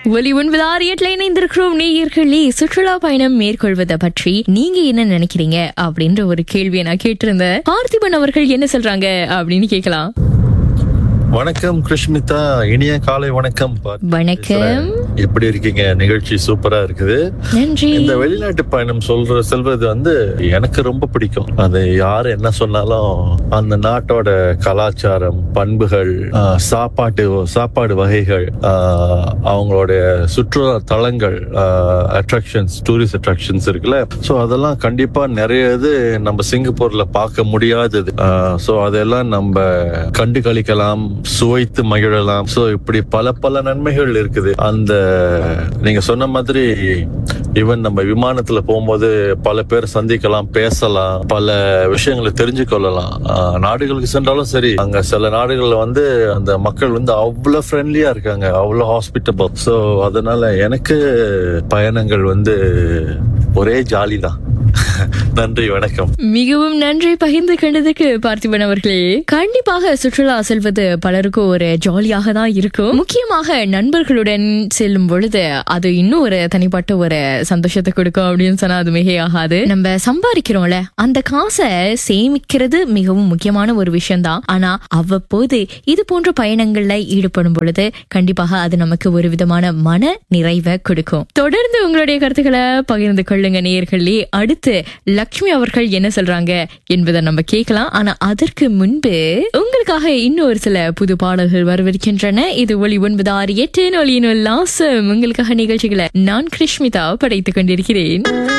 ஒலி ஒன்பது ஆறு எட்டுல இணைந்திருக்கிறோம் நேயர்களே சுற்றுலா பயணம் மேற்கொள்வதை பற்றி நீங்க என்ன நினைக்கிறீங்க அப்படின்ற ஒரு கேள்வியை நான் கேட்டிருந்தேன் பார்த்திபன் அவர்கள் என்ன சொல்றாங்க அப்படின்னு கேட்கலாம் வணக்கம் கிருஷ்மிதா இனிய காலை வணக்கம் பார்த்து வணக்கம். பேசுறேன். எப்படி இருக்கீங்க நிகழ்ச்சி சூப்பரா இருக்குது நன்றி இந்த வெளிநாட்டு பயணம் சொல்ற செல்வது வந்து எனக்கு ரொம்ப பிடிக்கும் அது யாரு என்ன சொன்னாலும் அந்த நாட்டோட கலாச்சாரம் பண்புகள் ஆஹ், சாப்பாட்டு சாப்பாடு வகைகள் ஆஹ், அவங்களுடைய சுற்றுலா தலங்கள் அட்ராக்ஷன்ஸ் டூரிஸ்ட் அட்ராக்ஷன்ஸ் இருக்குல்ல ஸோ அதெல்லாம் கண்டிப்பா நிறைய இது நம்ம சிங்கப்பூர்ல பார்க்க முடியாதது ஸோ அதெல்லாம் நம்ம கண்டு கழிக்கலாம் சுவைத்து மகிழலாம் ஸோ இப்படி பல பல நன்மைகள் இருக்குது அந்த நீங்க சொன்ன மாதிரி ஈவன் நம்ம விமானத்துல போகும்போது பல பேர் சந்திக்கலாம் பேசலாம் பல விஷயங்களை தெரிஞ்சு கொள்ளலாம் ஆஹ் நாடுகளுக்கு சென்றாலும் சரி அங்க சில நாடுகள்ல வந்து அந்த மக்கள் வந்து அவ்வளவு ஃப்ரெண்ட்லியா இருக்காங்க அவ்வளவு ஹாஸ்பிட்டபிள் ஸோ அதனால எனக்கு பயணங்கள் வந்து ஒரே ஜாலி தான் நன்றி வணக்கம் மிகவும் நன்றி பகிர்ந்து கொண்டதுக்கு பார்த்திபன் அவர்களே கண்டிப்பாக சுற்றுலா செல்வது பலருக்கும் ஒரு ஜாலியாக தான் இருக்கும் முக்கியமாக நண்பர்களுடன் செல்லும் பொழுது அது இன்னும் ஒரு தனிப்பட்ட ஒரு சந்தோஷத்தை கொடுக்கும் அப்படின்னு சொன்னா அது மிகையாகாது நம்ம சம்பாதிக்கிறோம்ல அந்த காசை சேமிக்கிறது மிகவும் முக்கியமான ஒரு விஷயம்தான் ஆனா அவ்வப்போது இது போன்ற பயணங்கள்ல ஈடுபடும் பொழுது கண்டிப்பாக அது நமக்கு ஒரு விதமான மன நிறைவை கொடுக்கும் தொடர்ந்து உங்களுடைய கருத்துக்களை பகிர்ந்து கொள்ளுங்க நேயர்களே அடுத்து லக்ஷ்மி அவர்கள் என்ன சொல்றாங்க என்பதை நம்ம கேட்கலாம் ஆனா அதற்கு முன்பு உங்களுக்காக இன்னும் ஒரு சில புது பாடல்கள் வரவிருக்கின்றன இது ஒளி ஒன்பது ஆறு எட்டு ஒளியின் லாசம் உங்களுக்காக நிகழ்ச்சிகளை நான் கிருஷ்மிதா படைத்துக் கொண்டிருக்கிறேன்